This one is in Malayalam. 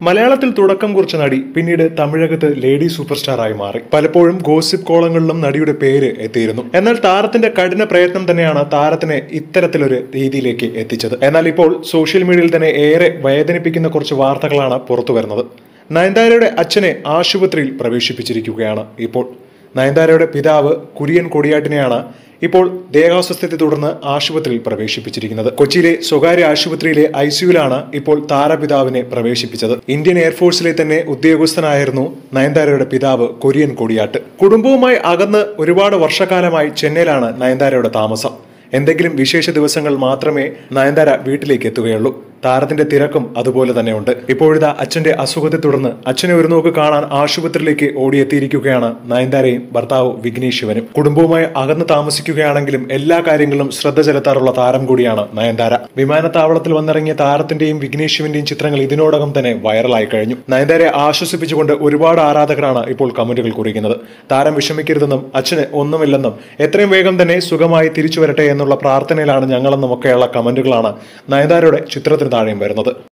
മലയാളത്തിൽ തുടക്കം കുറിച്ച നടി പിന്നീട് തമിഴകത്ത് ലേഡി സൂപ്പർ സ്റ്റാറായി മാറി പലപ്പോഴും ഗോസിപ്പ് കോളങ്ങളിലും നടിയുടെ പേര് എത്തിയിരുന്നു എന്നാൽ താരത്തിന്റെ കഠിന പ്രയത്നം തന്നെയാണ് താരത്തിനെ ഇത്തരത്തിലൊരു രീതിയിലേക്ക് എത്തിച്ചത് എന്നാൽ ഇപ്പോൾ സോഷ്യൽ മീഡിയയിൽ തന്നെ ഏറെ വേദനിപ്പിക്കുന്ന കുറച്ച് വാർത്തകളാണ് പുറത്തു വരുന്നത് നയൻതാരയുടെ അച്ഛനെ ആശുപത്രിയിൽ പ്രവേശിപ്പിച്ചിരിക്കുകയാണ് ഇപ്പോൾ നയൻതാരയുടെ പിതാവ് കുര്യൻ കൊടിയാട്ടിനെയാണ് ഇപ്പോൾ ദേഹാസ്വസ്ഥത്തെ തുടർന്ന് ആശുപത്രിയിൽ പ്രവേശിപ്പിച്ചിരിക്കുന്നത് കൊച്ചിയിലെ സ്വകാര്യ ആശുപത്രിയിലെ ഐ സിയുലാണ് ഇപ്പോൾ താരപിതാവിനെ പ്രവേശിപ്പിച്ചത് ഇന്ത്യൻ എയർഫോഴ്സിലെ തന്നെ ഉദ്യോഗസ്ഥനായിരുന്നു നയൻതാരയുടെ പിതാവ് കൊരിയൻ കൊടിയാട്ട് കുടുംബവുമായി അകന്ന് ഒരുപാട് വർഷക്കാലമായി ചെന്നൈയിലാണ് നയൻതാരയുടെ താമസം എന്തെങ്കിലും വിശേഷ ദിവസങ്ങൾ മാത്രമേ നയൻതാര വീട്ടിലേക്ക് എത്തുകയുള്ളൂ താരത്തിന്റെ തിരക്കും അതുപോലെ തന്നെയുണ്ട് ഇപ്പോഴിതാ അച്ഛന്റെ അസുഖത്തെ തുടർന്ന് അച്ഛനെ ഒരു നോക്ക് കാണാൻ ആശുപത്രിയിലേക്ക് ഓടിയെത്തിയിരിക്കുകയാണ് നയൻതാരയും ഭർത്താവ് വിഘ്നേഷ് ശിവനും കുടുംബവുമായി അകന്ന് താമസിക്കുകയാണെങ്കിലും എല്ലാ കാര്യങ്ങളിലും ശ്രദ്ധ ചെലുത്താറുള്ള താരം കൂടിയാണ് നയൻതാര വിമാനത്താവളത്തിൽ വന്നിറങ്ങിയ താരത്തിന്റെയും വിഘ്നേഷ് ശിവന്റെയും ചിത്രങ്ങൾ ഇതിനോടകം തന്നെ വൈറലായി കഴിഞ്ഞു നയൻതാരയെ ആശ്വസിപ്പിച്ചുകൊണ്ട് ഒരുപാട് ആരാധകരാണ് ഇപ്പോൾ കമന്റുകൾ കുറിക്കുന്നത് താരം വിഷമിക്കരുതെന്നും അച്ഛന് ഒന്നുമില്ലെന്നും എത്രയും വേഗം തന്നെ സുഖമായി തിരിച്ചു വരട്ടെ എന്നുള്ള പ്രാർത്ഥനയിലാണ് ഞങ്ങളെന്നും ഒക്കെയുള്ള കമന്റുകളാണ് നയൻതാരയുടെ ചിത്രത്തിന് താഴെയും വരുന്നത്